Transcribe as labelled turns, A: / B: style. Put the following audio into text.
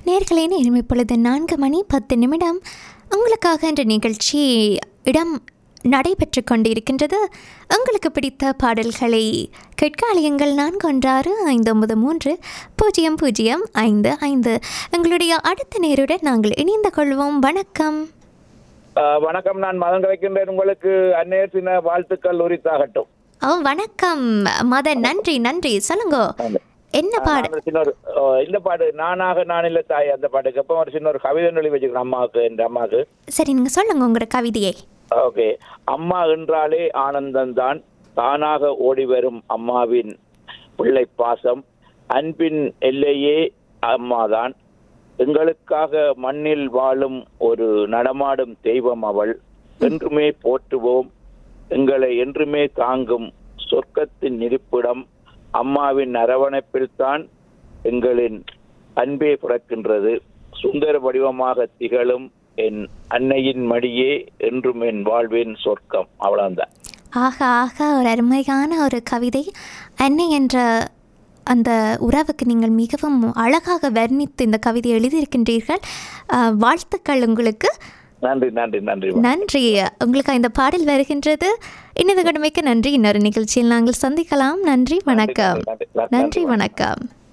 A: நேர்களே நேரம் இப்பொழுது நான்கு மணி பத்து நிமிடம் உங்களுக்காக இந்த நிகழ்ச்சி இடம் நடைபெற்று கொண்டிருக்கின்றது உங்களுக்கு பிடித்த பாடல்களை கேட்காலயங்கள் நான்கு ஒன்றாறு ஐந்து ஒன்பது மூன்று பூஜ்ஜியம் பூஜ்ஜியம் ஐந்து ஐந்து எங்களுடைய அடுத்த நேருடன் நாங்கள் இணைந்து கொள்வோம் வணக்கம்
B: ஆஹ் வணக்கம் நான் மதம் கிடைக்கின்றேன் உங்களுக்கு அந்நேர் சின்ன வாழ்த்துக்கள் உரித்தாகட்டும்
A: ஓ வணக்கம் மதன் நன்றி நன்றி சொல்லுங்க என்ன பாடு
B: நான் ஒரு சின்ன ஒரு ஆஹ் இந்த பாட்டு நானாக நான் இல்ல தாய் அந்த பாட்டுக்கு அப்போ ஒரு சின்ன ஒரு கவிதை நொழி வச்சுக்கிறேன் அம்மாவுக்கு என் அம்மாவுக்கு
A: சரி நீங்கள் சொல்லுங்க உங்களோட கவிதையை
B: ஓகே அம்மா என்றாலே ஆனந்தம்தான் தானாக ஓடி வரும் அம்மாவின் பிள்ளை பாசம் அன்பின் எல்லையே அம்மாதான் எங்களுக்காக மண்ணில் வாழும் ஒரு நடமாடும் தெய்வம் அவள் என்றுமே போற்றுவோம் எங்களை என்றுமே தாங்கும் சொர்க்கத்தின் இருப்பிடம் அம்மாவின் அரவணைப்பில்தான் எங்களின் அன்பே பிறக்கின்றது சுந்தர வடிவமாக திகழும் என் அன்னையின் மடியே என்றும் என் வாழ்வின் சொர்க்கம் அவ்வளவுதான்
A: ஆக ஆக ஒரு அருமையான ஒரு கவிதை அன்னை என்ற அந்த உறவுக்கு நீங்கள் மிகவும் அழகாக வர்ணித்து இந்த கவிதை எழுதியிருக்கின்றீர்கள் அஹ், வாழ்த்துக்கள் உங்களுக்கு
B: நன்றி நன்றி நன்றி
A: நன்றி உங்களுக்கு இந்த பாடல் வருகின்றது இன்னது கடமைக்கு நன்றி இன்னொரு நிகழ்ச்சியில் நாங்கள் சந்திக்கலாம் நன்றி வணக்கம்
B: நன்றி, நன்றி,
A: நன்றி வணக்கம்